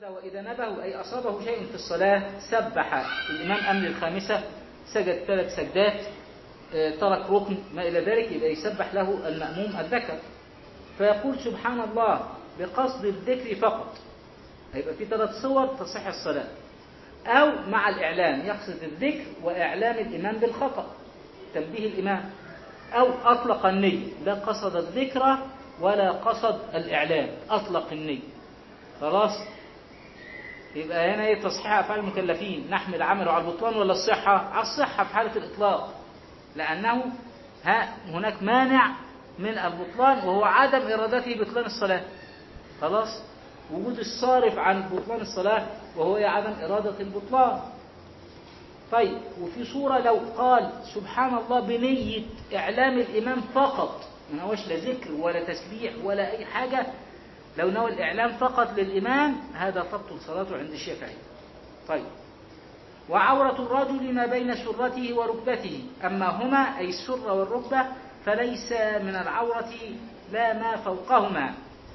حتى وإذا نبه أي أصابه شيء في الصلاة سبح الإمام أمر الخامسة سجد ثلاث سجدات آه، ترك ركن ما إلى ذلك يبقى يسبح له المأموم الذكر فيقول سبحان الله بقصد الذكر فقط هيبقى في ثلاث صور تصح الصلاة أو مع الإعلان يقصد الذكر وإعلام الإمام بالخطأ تنبيه الإمام أو أطلق النية لا قصد الذكر ولا قصد الإعلان أطلق النية خلاص يبقى هنا ايه تصحيح افعال المكلفين نحمل عمله على البطلان ولا الصحه على الصحه في حاله الاطلاق لانه ها هناك مانع من البطلان وهو عدم ارادته بطلان الصلاه خلاص وجود الصارف عن بطلان الصلاه وهو عدم اراده البطلان طيب وفي صورة لو قال سبحان الله بنية إعلام الإمام فقط ما هوش لا ذكر ولا تسبيح ولا أي حاجة لو نوى الإعلام فقط للإمام هذا تبطل صلاته عند الشافعي طيب وعورة الرجل ما بين سرته وركبته أما هما أي السر والركبة فليس من العورة لا ما فوقهما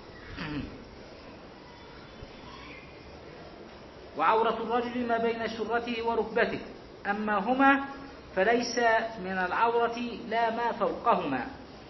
وعورة الرجل ما بين سرته وركبته أما هما فليس من العورة لا ما فوقهما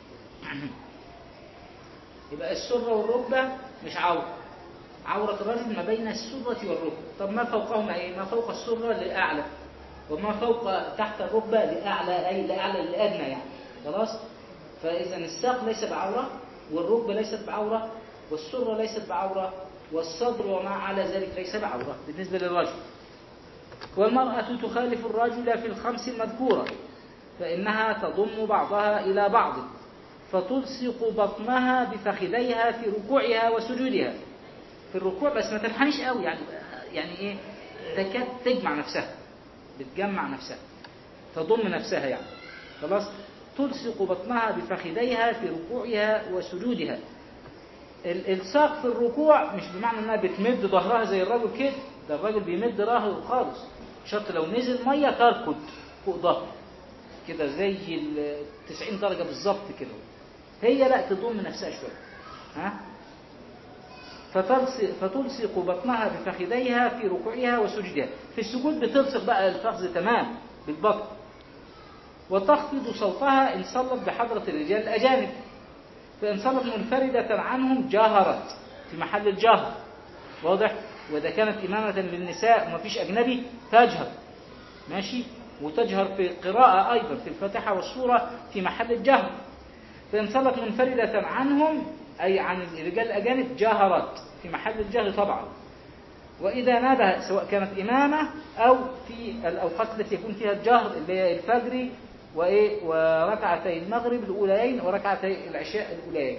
يبقى السرة والركبة مش عورة عورة الرجل ما بين السرة والركبة طب ما فوقهما ايه ما فوق السرة لأعلى وما فوق تحت الركبة لأعلى أي لأعلى لأدنى يعني خلاص فإذا الساق ليس بعورة والركبة ليست بعورة والسرة ليست بعورة والصدر وما على ذلك ليس بعورة بالنسبة للرجل والمرأة تخالف الرجل في الخمس المذكورة فإنها تضم بعضها إلى بعض فتلصق بطنها بفخذيها في ركوعها وسجودها في الركوع بس ما تنحنيش قوي يعني يعني ايه تكاد تجمع نفسها بتجمع نفسها تضم نفسها يعني خلاص تلصق بطنها بفخذيها في ركوعها وسجودها الالصاق في الركوع مش بمعنى انها بتمد ظهرها زي الراجل كده ده الراجل بيمد ظهره خالص شرط لو نزل ميه تركض فوق ظهره كده زي ال 90 درجه بالظبط كده هي لا تضم نفسها شويه ها فتلصق, فتلصق بطنها بفخذيها في ركوعها وسجودها في السجود بتلصق بقى الفخذ تمام بالبطن وتخفض صوتها إن صلت بحضرة الرجال الأجانب فإن صلت منفردة عنهم جاهرت في محل الجهر واضح وإذا كانت إمامة للنساء وما فيش أجنبي تجهر ماشي وتجهر في قراءة أيضا في الفاتحة والسورة في محل الجهر فإن صلت منفردة عنهم أي عن الرجال الأجانب جاهرت في محل الجهر طبعا وإذا نادى سواء كانت إمامة أو في الأوقات التي يكون فيها الجهر اللي هي الفجر وإيه وركعتي المغرب الأوليين وركعتي العشاء الأوليين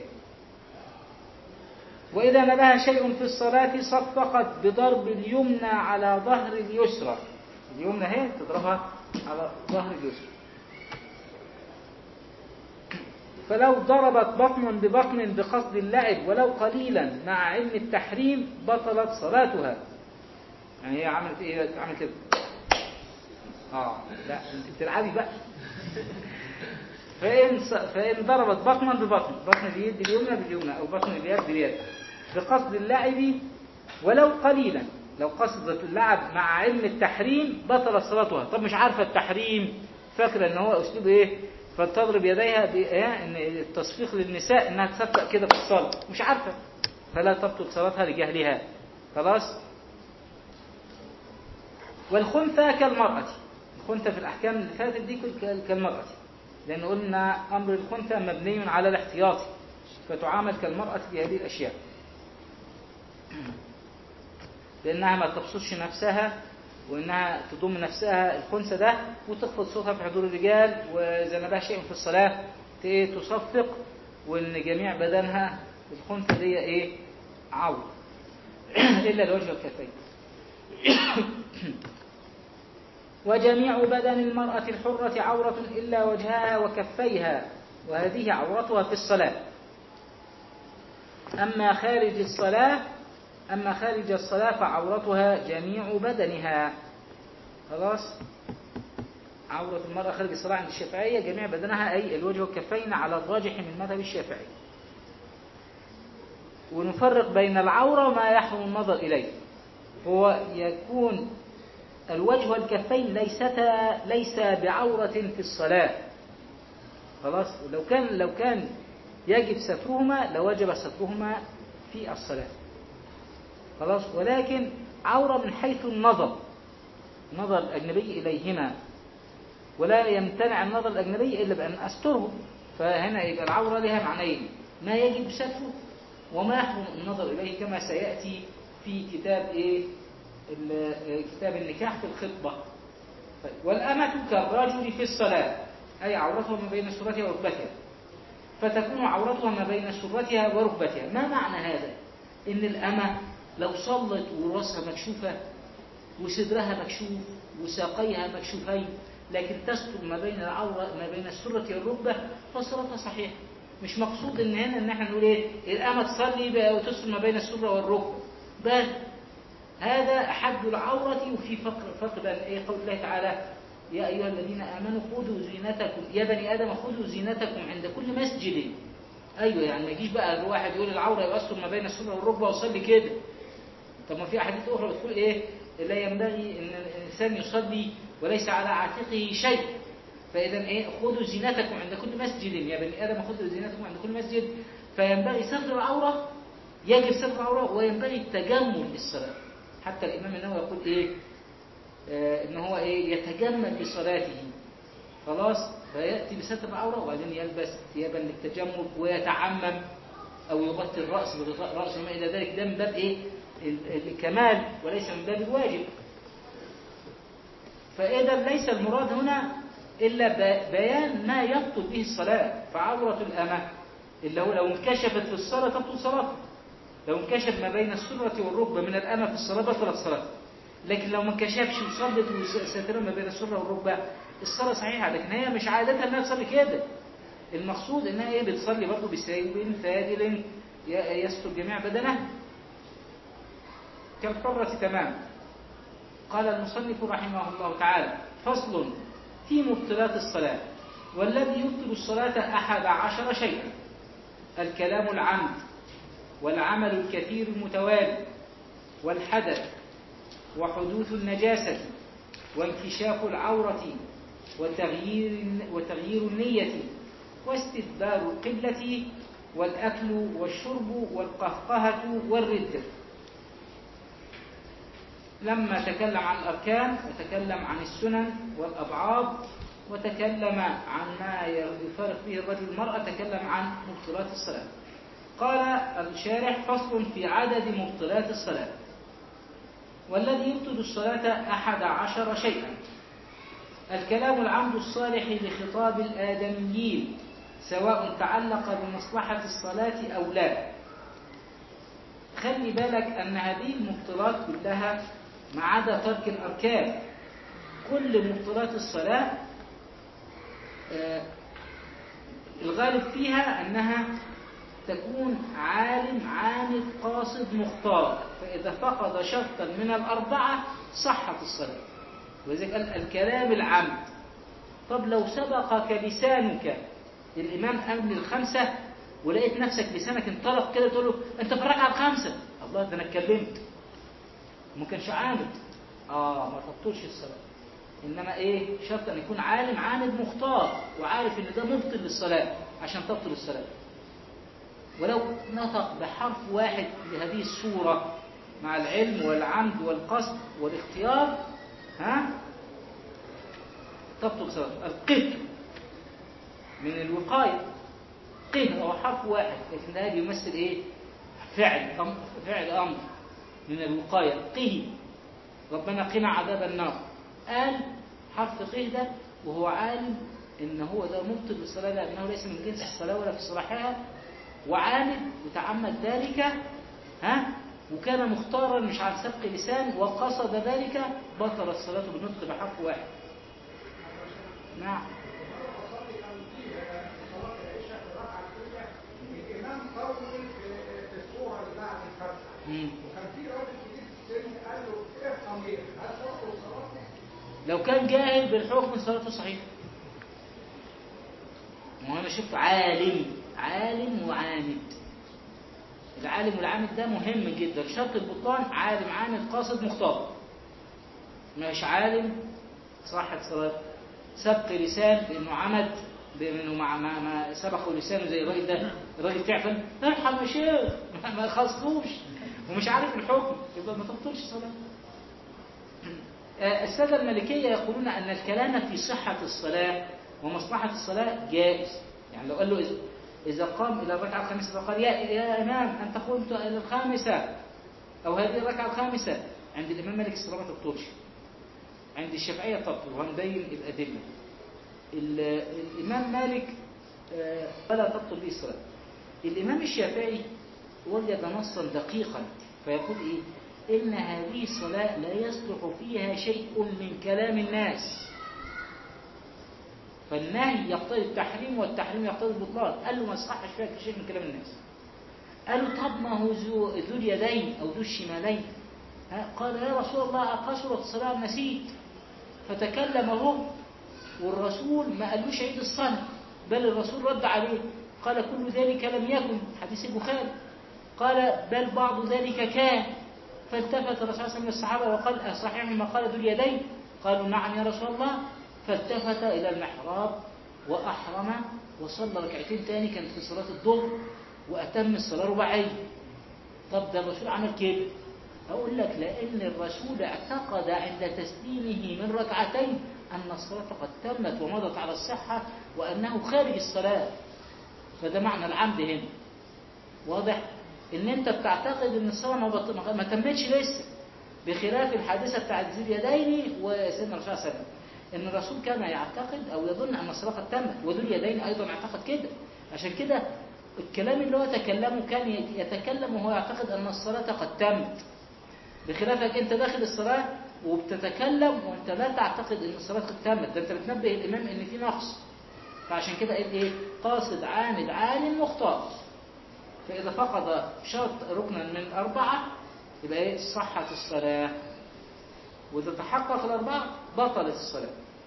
وإذا نبه شيء في الصلاة صفقت بضرب اليمنى على ظهر اليسرى اليمنى هي تضربها على ظهر اليسرى فلو ضربت بطنا ببطن بقصد اللعب ولو قليلا مع علم التحريم بطلت صلاتها يعني هي عملت ايه عملت كده اه لا انت بتلعبي بقى فإن, فإن ضربت بطنا ببطن بطن اليد باليمنى باليمنى أو بطن اليد باليد بقصد اللعب ولو قليلا لو قصدت اللعب مع علم التحريم بطل صلاتها طب مش عارفة التحريم فاكرة ان هو اسلوب ايه فتضرب يديها ان التصفيق للنساء انها تصفق كده في الصلاة مش عارفة فلا تبطل صلاتها لجهلها خلاص والخنثى كالمرأة الخنثى في الأحكام اللي فاتت دي كالمرأة لأن قلنا أمر الخنثى مبني على الاحتياطي فتعامل كالمرأة في هذه الأشياء لأنها ما تبسطش نفسها وإنها تضم نفسها الخنثى ده وتخفض صوتها في حضور الرجال وإذا نبه شيء في الصلاة تصفق وإن جميع بدنها الخنثى دي إيه عور إلا الوجه والكفين وجميع بدن المرأة الحرة عورة إلا وجهها وكفيها وهذه عورتها في الصلاة أما خارج الصلاة أما خارج الصلاة فعورتها جميع بدنها خلاص عورة المرأة خارج الصلاة عند الشافعية جميع بدنها أي الوجه والكفين على الراجح من مذهب الشافعي ونفرق بين العورة وما يحرم النظر إليه هو يكون الوجه والكفين ليستا ليس بعورة في الصلاة خلاص لو كان لو كان يجب سترهما لوجب سترهما في الصلاة خلاص ولكن عورة من حيث النظر نظر الأجنبي إليهما ولا يمتنع النظر الأجنبي إلا بأن أستره فهنا يبقى العورة لها معنيين ما يجب ستره وما يحرم النظر إليه كما سيأتي في كتاب إيه ال- كتاب النكاح في الخطبة طيب، والأمة كالرجل في الصلاة أي عورتها ما بين سرتها وركبتها فتكون عورتها ما بين سرتها وركبتها ما معنى هذا إن الأمة لو صلت وراسها مكشوفة وصدرها مكشوف وساقيها مكشوفين لكن تستر ما بين العورة ما بين السرة والركبة فصلاتها صحيحة مش مقصود ان هنا ان احنا نقول ايه الأمة تصلي بقى وتستر ما بين السرة والركبة بل هذا حد العورة وفي فرق فرق بين ايه قول الله تعالى يا أيها الذين آمنوا خذوا زينتكم يا بني آدم خذوا زينتكم عند كل مسجد أيوة يعني ما يجيش بقى الواحد يقول العورة يؤثر ما بين السرة والركبة ويصلي كده طب ما في أحاديث أخرى بتقول إيه لا ينبغي أن الإنسان يصلي وليس على عاتقه شيء فإذا إيه خذوا زينتكم عند كل مسجد يا بني آدم خذوا زينتكم عند كل مسجد فينبغي ستر العورة يجب ستر العورة وينبغي التجمل للصلاة حتى الإمام النووي يقول إيه آه إن هو إيه يتجمل لصلاته خلاص فيأتي بستر العورة وبعدين يلبس ثيابا للتجمل ويتعمم أو يغطي الرأس بغطاء رأسه وما إلى ذلك ده من باب إيه ال- الكمال وليس من باب الواجب فإذا ليس المراد هنا إلا ب- بيان ما يبطل به الصلاة فعورة الأمة اللي هو لو انكشفت في الصلاة تبطل صلاته لو انكشف ما بين السرة والركبة من الأمة في الصلاة بطلت صلاته لكن لو ما انكشفش وصلت وسترها ما بين السرة والركبة الصلاة صحيحة لكن هي مش عادتها انها تصلي كده المقصود انها ايه بتصلي برضه بثوب فادل ي- يستر جميع بدنها كالحرة تمام قال المصنف رحمه الله تعالى فصل في مبطلات الصلاة والذي يبطل الصلاة أحد عشر شيئا الكلام العمد والعمل الكثير المتوالي والحدث وحدوث النجاسة وانكشاف العورة وتغيير, وتغيير النية واستدبار القبلة والأكل والشرب والقهقهة والردة لما تكلم عن الأركان وتكلم عن السنن والأبعاد وتكلم عن ما يفارق به الرجل المرأة تكلم عن مبطلات الصلاة قال الشارح فصل في عدد مبطلات الصلاة والذي يبطل الصلاة أحد عشر شيئا الكلام العمد الصالح لخطاب الآدميين سواء تعلق بمصلحة الصلاة أو لا خلي بالك أن هذه المبطلات كلها ما عدا ترك الأركان كل مبطلات الصلاة آه، الغالب فيها أنها تكون عالم عامد قاصد مختار فإذا فقد شرطا من الأربعة صحت الصلاة ولذلك قال الكلام العمد طب لو سبقك لسانك الإمام أمن الخمسة ولقيت نفسك لسانك انطلق كده تقول له أنت في الركعة الخامسة الله ده أنا اتكلمت ما كانش عامد آه ما تبطلش الصلاة إنما إيه شرط أن يكون عالم عامد مختار وعارف إن ده مبطل للصلاة عشان تبطل الصلاة ولو نطق بحرف واحد لهذه السورة مع العلم والعمد والقصد والاختيار ها تبطل صلاته القت من الوقاية قه هو حرف واحد لكن ده بيمثل ايه فعل أم- فعل امر من الوقاية قه ربنا قنا عذاب النار قال حرف قه ده وهو عالم ان هو ده مبطل للصلاة لأنه ليس من جنس الصلاة ولا في صلاحها وعامد وتعمد ذلك ها وكان مختارا مش عن سبق لسان وقصد ذلك بطل الصلاة بالنطق بحرف واحد نعم الإمام طول في في الصورة اللي بعد الفتح مم. وكان في راجل كبير في السن قال له افهم ايه؟ هل تدخل صلاته؟ لو كان جاهل بالحكم صلاته صحيحة ما هو انا شفت عالم عالم وعامد العالم والعامد ده مهم جدا شرط البطلان عالم عامد قاصد مختار مش عالم صحة صلاة سبق لسان بانه عمد بانه ما, ما, ما سبقه لسانه زي الراجل ده الراجل تعفن ارحم يا شيخ ما- ما خصوش ومش عارف الحكم يبقى ما تبطلش صلاة آه، السادة المالكية يقولون أن الكلام في صحة الصلاة ومصلحة الصلاة جائز يعني لو قال له إذا- إذا قام إلى الركعة الخامسة فقال يا, يا إمام أنت قمت إلى الخامسة أو هذه الركعة الخامسة عند الإمام مالك الصلاة ما تبطلش عند الشافعية تبطل وهنبين الأدلة ال- الإمام مالك آه، فلا تبطل به الصلاة الإمام الشافعي وجد نصا دقيقا فيقول إيه إن هذه الصلاة لا يصلح فيها شيء من كلام الناس فالنهي يقتضي التحريم والتحريم يقتضي البطلان قال له ما يصحش فيها شيء من كلام الناس قالوا طب ما هو ذو ذو اليدين أو ذو الشمالين ها؟ قال يا رسول الله أقصرت الصلاة أم نسيت فتكلم هو والرسول ما قالوش عيد الصلاة بل الرسول رد عليه قال كل ذلك لم يكن حديث البخاري قال بل بعض ذلك كان فالتفت الرسول صلى الله عليه وسلم للصحابة وقال أصحيح ما قال ذو اليدين قالوا نعم يا رسول الله فالتفت إلى المحراب وأحرم وصلى ركعتين تاني كانت في صلاة الظهر وأتم الصلاة رباعية طب ده الرسول عمل كده أقول لك لأن الرسول اعتقد عند تسليمه من ركعتين أن الصلاة قد تمت ومضت على الصحة وأنه خارج الصلاة فده معنى العمد هنا واضح ان انت بتعتقد ان الصلاه ما, بط... ما تمتش لسه بخلاف الحادثه بتاعت ذي اليدين وسيدنا الرسول صلى الله عليه وسلم ان الرسول كان يعتقد او يظن ان الصلاه قد تمت وذو اليدين ايضا اعتقد كده عشان كده الكلام اللي هو تكلمه كان يتكلم وهو يعتقد ان الصلاه قد تمت بخلافك انت داخل الصلاه وبتتكلم وانت لا تعتقد ان الصلاه قد تمت ده انت بتنبه الامام ان في نقص فعشان كده قال ايه قاصد عامد عالم مختار فإذا فقد شرط ركنا من أربعة يبقى إيه صحة الصلاة وإذا تحقق الأربعة بطلت الصلاة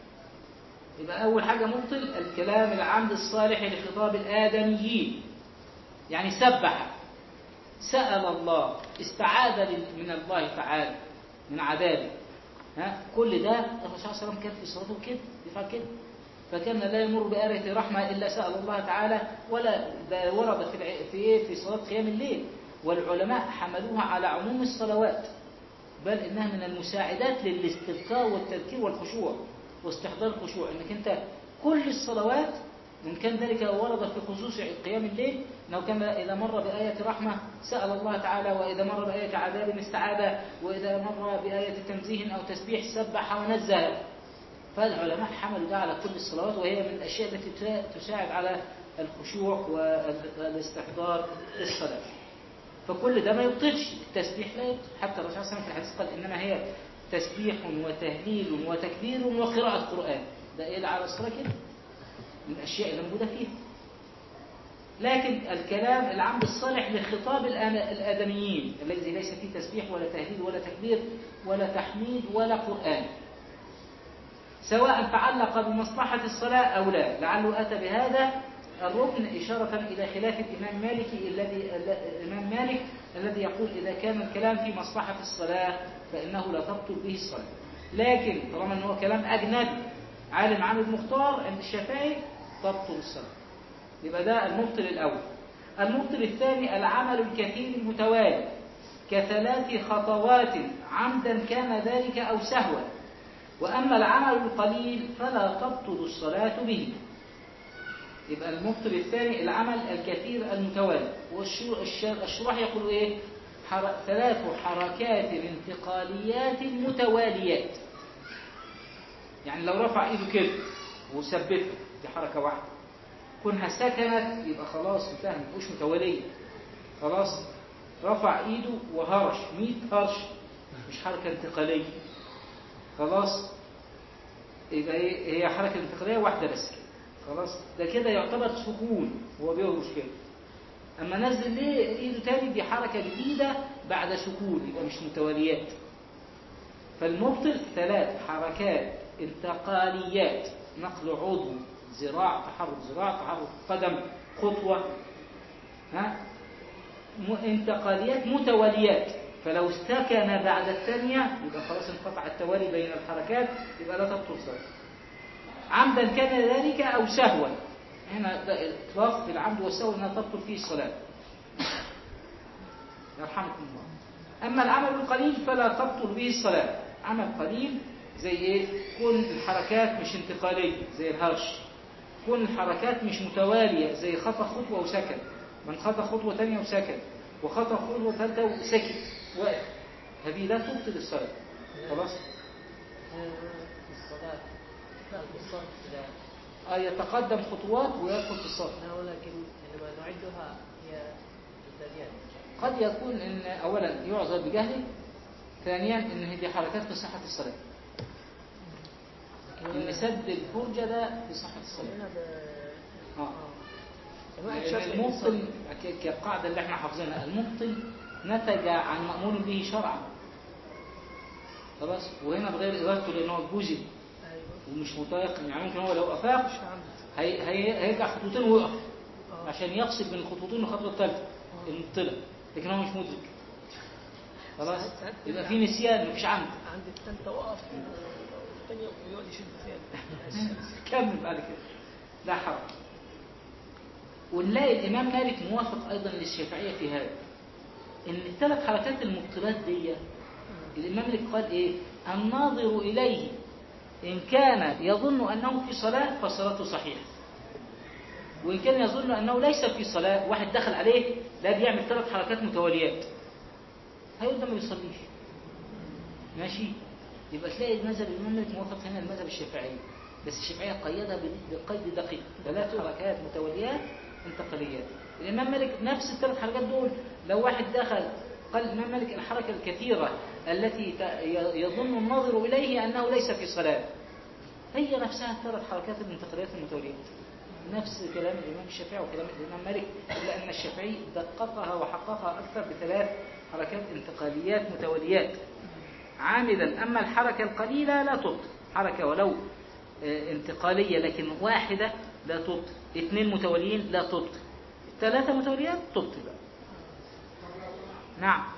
يبقى أول حاجة مبطل الكلام العمد الصالح لخطاب الآدميين يعني سبح سأل الله استعاذ من الله تعالى من عذابه ها كل ده الرسول صلى الله عليه وسلم كان في صلاته كده يفعل كده فكان لا يمر بآية رحمة إلا سأل الله تعالى ولا ده ورد في الع- في إيه في صلاة قيام الليل والعلماء حملوها على عموم الصلوات بل إنها من المساعدات للاستذكار والتذكير والخشوع واستحضار الخشوع إنك أنت كل الصلوات وإن كان ذلك ورد في خصوص قيام الليل أنه كان إذا مر بآية رحمة سأل الله تعالى وإذا مر بآية عذاب استعاذ وإذا مر بآية تنزيه أو تسبيح سبح ونزه فالعلماء حملوا ده على كل الصلوات وهي من الأشياء التي تسا- تساعد على الخشوع والاستحضار للصلاة فكل ده ما يبطلش التسبيح لا يبطل حتى الرسول صلى الله عليه وسلم في الحديث قال إنما هي تسبيح وتهليل وتكبير وقراءة قرآن ده إيه على الصلاة كده من الأشياء اللي موجودة فيها لكن الكلام العمد الصالح لخطاب الآن- الآدميين الذي ليس فيه تسبيح ولا تهليل ولا تكبير ولا تحميد ولا قرآن سواء تعلق بمصلحة الصلاة أو لا لعله أتى بهذا الركن إشارة إلى خلاف الإمام مالك الذي الإمام مالك الذي يقول إذا كان الكلام في مصلحة الصلاة فإنه لا تبطل به الصلاة لكن طالما أنه كلام أجنبي عالم عامل مختار عند الشافعي تبطل الصلاة يبقى ده المبطل الأول المبطل الثاني العمل الكثير المتوالي كثلاث خطوات عمدا كان ذلك أو سهوا وأما العمل القليل فلا تبطل الصلاة به يبقى المبطل الثاني العمل الكثير المتوالي والشروح يقول ايه حر... ثلاث حركات انتقاليات متواليات يعني لو رفع ايده كده وثبته دي حركة واحدة كونها سكنت يبقى خلاص انتهى مش متوالية خلاص رفع ايده وهرش 100 هرش مش حركة انتقالية خلاص يبقى ايه هي حركة انتقالية واحدة بس كده خلاص ده كده يعتبر سكون هو بيهرش كده اما نزل ليه ايده تاني دي حركة جديدة بعد سكون يبقى مش متواليات فالمبطل ثلاث حركات انتقاليات نقل عضو ذراع تحرك ذراع تحرك قدم خطوة ها م- انتقاليات متواليات فلو استكن بعد الثانية يبقى خلاص انقطع التوالي بين الحركات يبقى لا تبطل صلاة عمدا كان ذلك أو سهوا هنا ده الإطلاق في العمد والسهو أنها تبطل فيه الصلاة يرحمكم الله أما العمل القليل فلا تبطل به الصلاة عمل قليل زي إيه؟ كون الحركات مش انتقالية زي الهرش كون الحركات مش متوالية زي خطى خطوة وسكن من خطى خطوة تانية وسكن وخطى خطوة ثالثة وسكت وقف هذه لا تبطل الصلاة خلاص الصلاة لا الصلاة إذا آه يتقدم خطوات ويدخل في الصف لا ولكن عندما نعدها هي الثانيات قد يكون ان اولا يعذر بجهله ثانيا ان هذه حركات في صحة الصلاة ان سد الفرجة ده في صحة الصلاة هنا اه الواحد لأن شاف المبطل ك- كالقاعدة اللي احنا حافظينها المبطل نتج عن مأمور به شرعا خلاص وهنا بغير إرادته لأن هو جوزي ايوه ومش متيقن يعني ممكن هو لو أفاق مش عمد هي هي هيرجع خطوتين ويقف آه. عشان يقصد بين الخطوتين والخطوة الثالثة المبطلة لكن هو مش مدرك خلاص ساعات- ساعات يبقى بيبقى- في نسيان مفيش عمد عند الثالثة وقف الثانية ويقعد يشد فيها كمل بعد كده لا حرج ونلاقي الإمام مالك موافق أيضا للشافعية في هذا إن الثلاث حركات المبطلات دي الإمام مالك قال إيه الناظر إليه إن كان يظن أنه في صلاة فصلاته صحيحة وإن كان يظن أنه ليس في صلاة واحد دخل عليه لا بيعمل ثلاث حركات متواليات هيقول ده ما بيصليش ماشي يبقى تلاقي المذهب الإمام مالك موافق هنا المذهب الشافعي بس الشافعية قيدها ب- بقيد دقيق ثلاث حركات متواليات انتقاليات الإمام مالك نفس الثلاث حركات دول لو واحد دخل قال الإمام مالك الحركة الكثيرة التي ت- ي- يظن الناظر إليه أنه ليس في صلاة هي نفسها الثلاث حركات الانتقاليات المتواليات نفس كلام الإمام الشافعي وكلام الإمام مالك إلا أن الشافعي دققها وحققها أكثر بثلاث حركات انتقاليات متواليات عامدا أما الحركة القليلة لا تبطل حركة ولو آه، انتقالية لكن واحدة لا تبطل اثنين متواليين لا تبطل ثلاثة متواليات تبطل بقى. نعم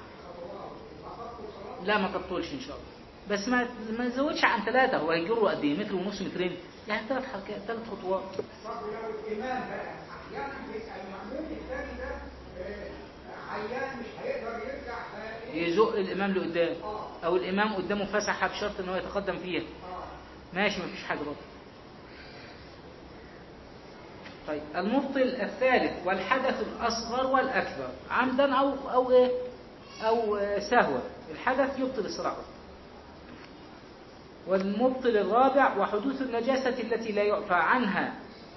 لا ما تبطلش إن شاء الله بس ما ما تزودش عن ثلاثة هو هيجروا قد إيه متر ونص مترين يعني ثلاث حركات ثلاث خطوات طب لو الإمام بقى أحيانا بيبقى المأموم الثاني ده آه، عيان مش هيقدر يرجع فإيه؟ يزق الإمام لقدام أو الإمام قدامه فسحة بشرط إن هو يتقدم فيها آه. ماشي مفيش حاجة برضه طيب المبطل الثالث والحدث الأصغر والأكبر عمدا أو أو إيه أو آه، سهوا الحدث يبطل الصلاة والمبطل الرابع وحدوث النجاسة التي لا يعفى عنها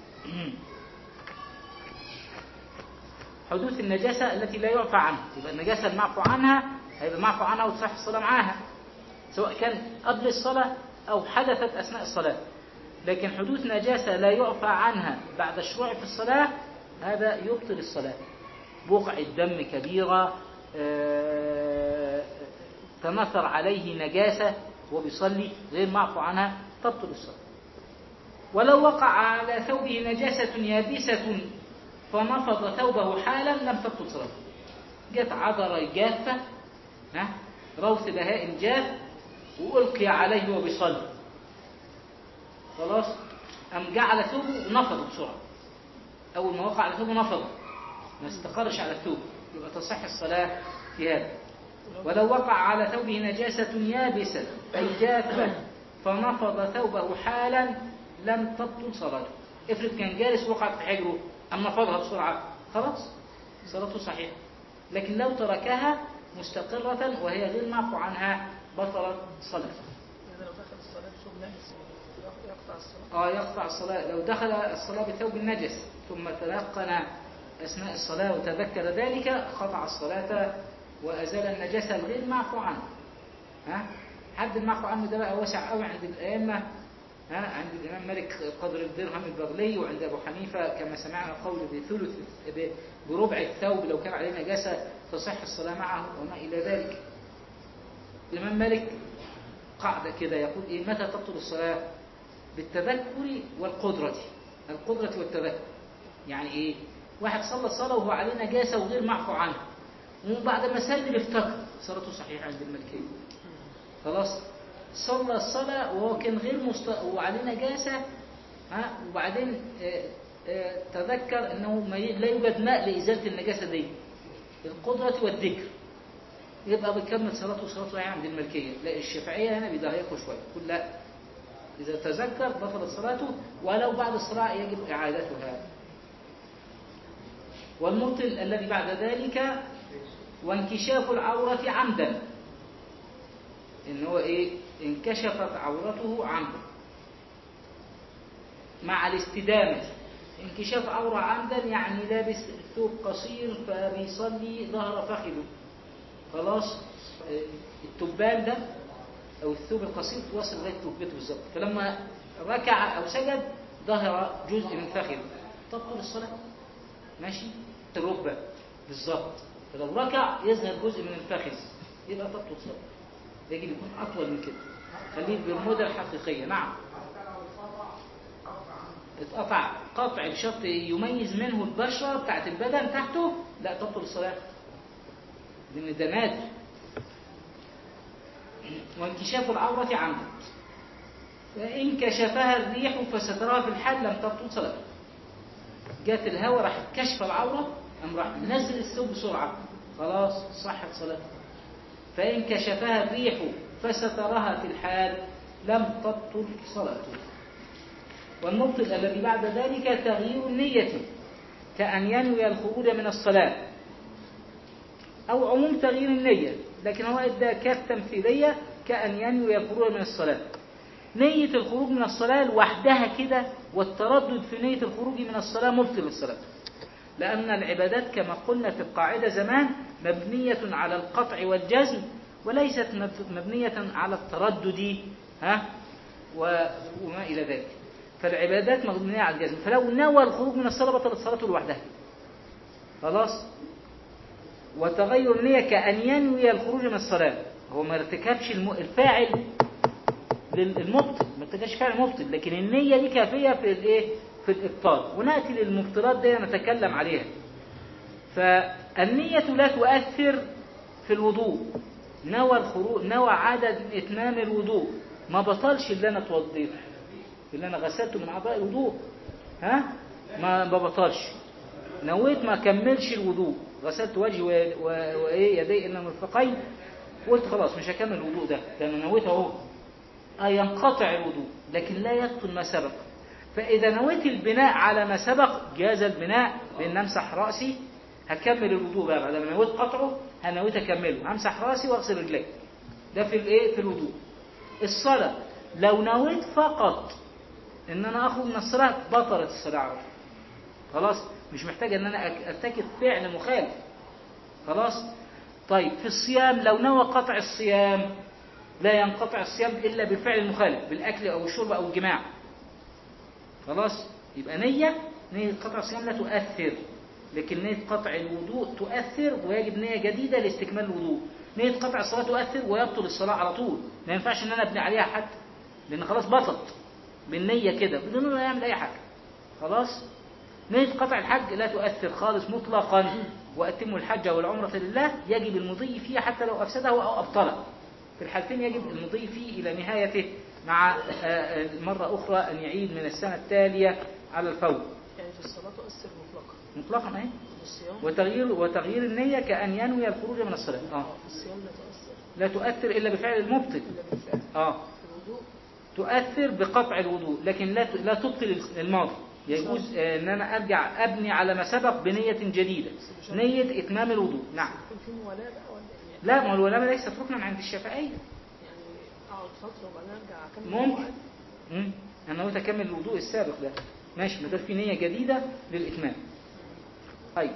حدوث النجاسة التي لا يعفى عنها يبقى النجاسة المعفو عنها هيبقى معفو عنها وتصح الصلاة معاها سواء كان قبل الصلاة أو حدثت أثناء الصلاة لكن حدوث نجاسة لا يعفى عنها بعد الشروع في الصلاة هذا يبطل الصلاة بقعة دم كبيرة آه، تنثر عليه نجاسة وبيصلي غير معفو عنها تبطل الصلاة ولو وقع على ثوبه نجاسة يابسة فنفض ثوبه حالا لم تبطل صلاته جت عذرة جافة ها روث بهاء جاف وألقي عليه وهو بيصلي خلاص أم جعل ثوبه ونفض بسرعة أول ما وقع على ثوبه نفض ما استقرش على الثوب يبقى تصح الصلاة في هذا ولو وقع على ثوبه نجاسة يابسة أي جافة فنفض ثوبه حالا لم تبطل صلاته افرض كان جالس وقعت في حجره أم نفضها بسرعة خلاص صلاته صحيحة لكن لو تركها مستقرة وهي غير معفو عنها بطلت صلاته يعني لو دخل الصلاة بثوب نجس يقطع الصلاة اه يقطع الصلاة لو دخل الصلاة بثوب النجس ثم تيقن أثناء الصلاة وتذكر ذلك قطع الصلاة وأزال النجاسة الغير معفو عنه ها حد المعفو عنه ده بقى واسع قوي عند الأئمة ها عند الإمام مالك قدر الدرهم البغلي وعند أبو حنيفة كما سمعنا قول بثلث ب- بربع الثوب لو كان عليه نجاسة تصح الصلاة معه وما إلى ذلك الإمام مالك قاعدة كده يقول إيه متى تبطل الصلاة بالتذكر والقدرة القدرة والتذكر يعني إيه واحد صلى الصلاة وهو عليه نجاسة وغير معفو عنه وبعد ما سلم افتكر صلاته صحيحة عند الملكية خلاص صلى الصلاة وهو كان غير مست... وعليه نجاسة ها وبعدين آه، آه، تذكر انه ما ي... لا يوجد ماء لإزالة النجاسة دي القدرة والذكر يبقى بيكمل صلاته وصلاته صحيحة عند الملكية لا الشافعية هنا بيضايقوا شوية يقول لا إذا تذكر بطلت صلاته ولو بعد الصلاة يجب إعادتها والمبطل الذي بعد ذلك وانكشاف العورة عمدا إن هو إيه انكشفت عورته عمدا مع الاستدامة انكشاف عورة عمدا يعني لابس ثوب قصير فبيصلي ظهر فخذه خلاص آه، التبان ده أو الثوب القصير توصل لغاية ركبته بالظبط فلما ركع أو سجد ظهر جزء من فخذه تبطل الصلاة ماشي الركبة بالظبط فلو ركع يظهر جزء من الفخذ يبقى تبطل الصلاة يجب يكون أطول من كده خليه بالمدة الحقيقية نعم اتقطع قطع بشرط يميز منه البشرة بتاعت البدن تحته لا تبطل الصلاة لأن ده نادر وانكشاف العورة عمدا فإن كشفها الريح فسترها في الحال لم تبطل صلاته جات الهواء راح كشف العورة قام راح نزل الثوب بسرعة خلاص صحت صلاته فإن كشفها الريح فسترها في الحال لم تبطل صلاته والمبطل الذي بعد ذلك تغيير النية كأن ينوي الخروج من الصلاة أو عموم تغيير النية لكن هو إدى كاف تمثيلية كأن ينوي الخروج من الصلاة نية الخروج من الصلاة لوحدها كده والتردد في نية الخروج من الصلاة مبطل الصلاة لأن العبادات كما قلنا في القاعدة زمان مبنية على القطع والجزم وليست مب- مبنية على التردد ها و- وما إلى ذلك فالعبادات مبنية على الجزم فلو نوى الخروج من الصلاة بطلت صلاته لوحدها خلاص وتغير النية كأن ينوي الخروج من الصلاة هو ما ارتكبش الم- الفاعل للمبطل ما ارتكبش فعل مبطل لكن النية دي كافية في الايه في الإبطال ونأتي للمبطلات دي نتكلم عليها فالنية لا تؤثر في الوضوء نوى الخروج نوى عدد إتمام الوضوء ما بطلش اللي أنا اتوضيت اللي أنا غسلته من أعضاء الوضوء ها ما ما بطلش نويت ما كملش الوضوء غسلت وجهي و- و- وايه يدي الى المرفقين قلت خلاص مش هكمل الوضوء ده لان نويت اهو آه ينقطع الوضوء لكن لا يبطل ما سبق فاذا نويت البناء على ما سبق جاز البناء بان امسح راسي هكمل الوضوء بقى بعد ما نويت قطعه هنويت اكمله همسح راسي واغسل رجلي ده في الايه في الوضوء الصلاه لو نويت فقط ان انا اخرج من الصلاه بطلت الصلاه على طول. خلاص مش محتاج ان انا أك- ارتكب فعل مخالف خلاص طيب في الصيام لو نوى قطع الصيام لا ينقطع الصيام الا بفعل مخالف بالاكل او الشرب او الجماع خلاص يبقى نية نية قطع الصيام لا تؤثر لكن نية قطع الوضوء تؤثر ويجب نية جديدة لاستكمال الوضوء نية قطع الصلاة تؤثر ويبطل الصلاة على طول ما ينفعش ان انا ابني عليها حتى لان خلاص بطلت بالنية كده بدون ما يعمل اي حاجة خلاص نية قطع الحج لا تؤثر خالص مطلقا وأتموا الحج والعمرة لله يجب المضي فيه حتى لو أفسده أو أبطله في الحالتين يجب المضي فيه إلى نهايته مع آه، آه، مرة أخرى أن يعيد من السنة التالية على الفور يعني في الصلاة تؤثر مطلقا مطلقا أهي في الصيام وتغيير وتغيير النية كأن ينوي الخروج من الصلاة آه. في الصيام لا تؤثر لا تؤثر إلا بفعل المبطل إلا بالفعل آه. في الوضوء تؤثر بقطع الوضوء لكن لا لا تبطل الماضي يجوز آه، ان انا ارجع ابني على ما سبق بنية جديدة نية اتمام الوضوء نعم يكون في موالاة بقى ولا إيه؟ لا ما هو الولاء ليست ركنا عند الشافعية يعني أقعد فترة وبعدين أرجع أكمل ممكن المواعيد. مم. انا نويت اكمل الوضوء السابق ده ماشي ما دام في نية جديدة للاتمام طيب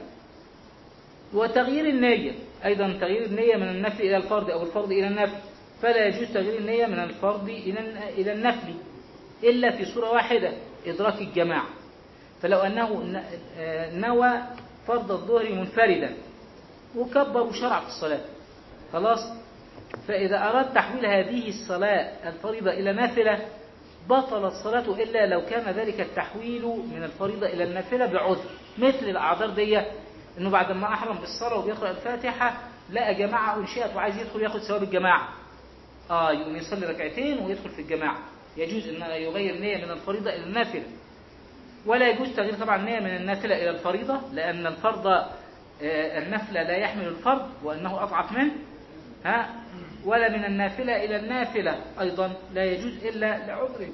وتغيير النية ايضا تغيير النية من النفل الى الفرض او الفرض الى النفل فلا يجوز تغيير النية من الفرض الى الى النفل الا في صورة واحدة ادراك الجماعة فلو انه ن- آه، نوى فرض الظهر منفردا وكبر وشرع في الصلاة خلاص فإذا أراد تحويل هذه الصلاة الفريضة إلى نافلة بطلت صلاته إلا لو كان ذلك التحويل من الفريضة إلى النافلة بعذر مثل الأعذار دي انه بعد ما احرم بالصلاه وبيقرا الفاتحه لقى جماعه انشئت وعايز يدخل ياخد ثواب الجماعه اه يقوم يصلي ركعتين ويدخل في الجماعه يجوز ان يغير نيه من الفريضه الى النافله ولا يجوز تغيير طبعا نيه من النافله الى الفريضه لان الفرض آه، النفل لا يحمل الفرض وانه اضعف منه ها ولا من النافله الى النافله ايضا لا يجوز الا لعذر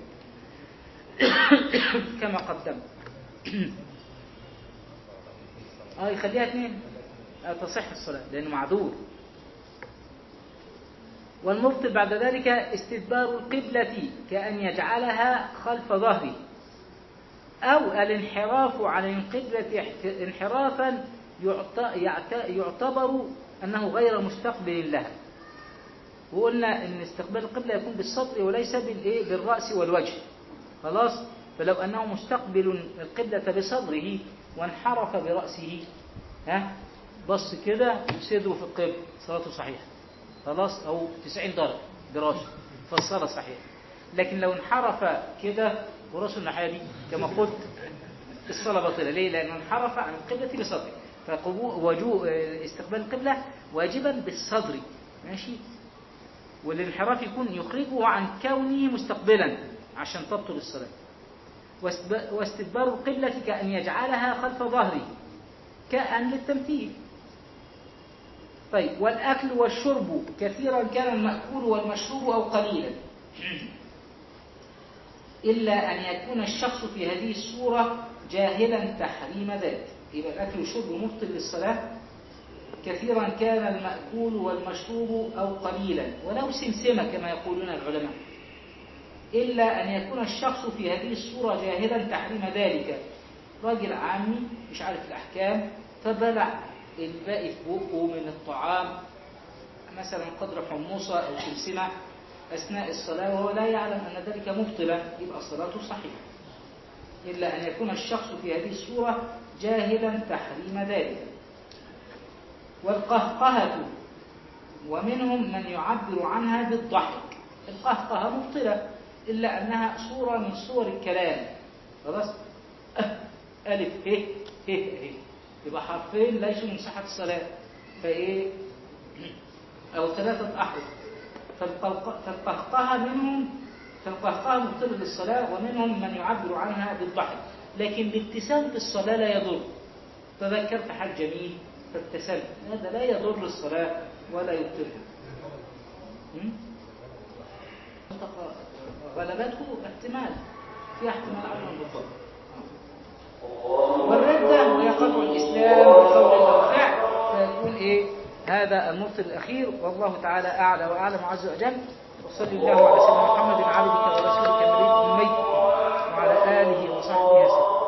كما قدمت اه يخليها اثنين لا تصح الصلاة لأنه معذور والمبطل بعد ذلك استدبار القبلة كأن يجعلها خلف ظهره أو الانحراف عن القبلة احت- انحرافا يعت- يعت- يعتبر أنه غير مستقبل لها وقلنا ان استقبال القبلة يكون بالصدر وليس بالايه بالرأس والوجه خلاص فلو انه مستقبل القبلة بصدره وانحرف برأسه ها بص كده وصدره في القبلة صلاته صحيحة خلاص او 90 درجة براسه فالصلاة صحيحة لكن لو انحرف كده وراسه الناحية دي كما قلت الصلاة باطلة ليه؟ لأنه انحرف عن القبلة بصدره فوجوه استقبال القبلة واجبا بالصدر ماشي والانحراف يكون يخرجه عن كونه مستقبلا عشان تبطل الصلاة واستب- واستدبار القبلة كأن يجعلها خلف ظهره كأن للتمثيل طيب والأكل والشرب كثيرا كان المأكول والمشروب أو قليلا إلا أن يكون الشخص في هذه الصورة جاهلا تحريم ذلك يبقى الأكل والشرب مبطل للصلاة كثيرا كان المأكول والمشروب أو قليلا ولو سمسمة كما يقولون العلماء إلا أن يكون الشخص في هذه الصورة جاهلا تحريم ذلك راجل عامي مش عارف الأحكام فبلع الباقي في بقه من الطعام مثلا قدر حموصة أو سمسمة أثناء الصلاة وهو لا يعلم أن ذلك مبطلا يبقى صلاته صحيحة إلا أن يكون الشخص في هذه الصورة جاهلا تحريم ذلك والقهقهة ومنهم من يعبر عنها بالضحك القهقهة مبطلة إلا أنها صورة من صور الكلام خلاص أه، ألف ه ه ه يبقى حرفين ليسوا من صحة الصلاة فإيه أو ثلاثة أحرف فالقهق- فالقهقهة منهم فالقهقهة مبطلة للصلاة ومنهم من يعبر عنها بالضحك لكن الابتسام في الصلاة لا يضر تذكرت حال جميل فابتسمت هذا لا يضر الصلاة ولا يبطلها م? غلبته احتمال في احتمال عدم البطل والردة وهي قطع الإسلام بقول أو فعل فيكون إيه هذا المبطل الأخير والله تعالى أعلى وأعلم عز وجل وصلي الله على سيدنا محمد عبدك ورسولك النبي الأمي وعلى آله وصحبه وسلم